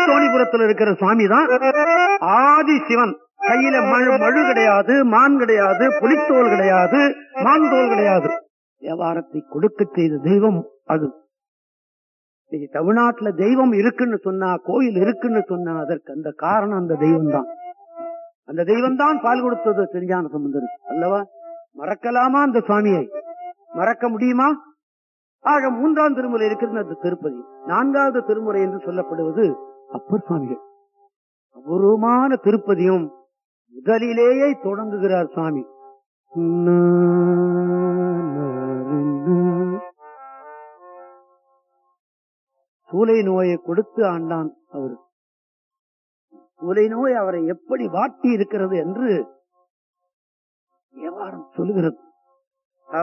திருத்தோணிபுரத்தில் இருக்கிற சுவாமி தான் ஆதி சிவன் கையில மழு மழு கிடையாது மான் கிடையாது புலித்தோல் கிடையாது மான் தோல் கிடையாது வியாபாரத்தை கொடுக்க செய்த தெய்வம் அது இன்னைக்கு தமிழ்நாட்டுல தெய்வம் இருக்குன்னு சொன்னா கோயில் இருக்குன்னு சொன்னா அதற்கு அந்த காரணம் அந்த தெய்வம் தான் அந்த தெய்வம் தான் பால் கொடுத்தது திருஞான சம்பந்தருக்கு அல்லவா மறக்கலாமா அந்த சுவாமியை மறக்க முடியுமா ஆக மூன்றாம் திருமுறை இருக்கிறது அந்த திருப்பதி நான்காவது திருமுறை என்று சொல்லப்படுவது அப்பர் சுவாமிகள் அபூர்வமான திருப்பதியும் முதலிலேயே தொடங்குகிறார் சுவாமி சூளை நோயை கொடுத்து ஆண்டான் அவர் சூளை நோய் அவரை எப்படி வாட்டி இருக்கிறது என்று வியாபாரம் சொல்லுகிறது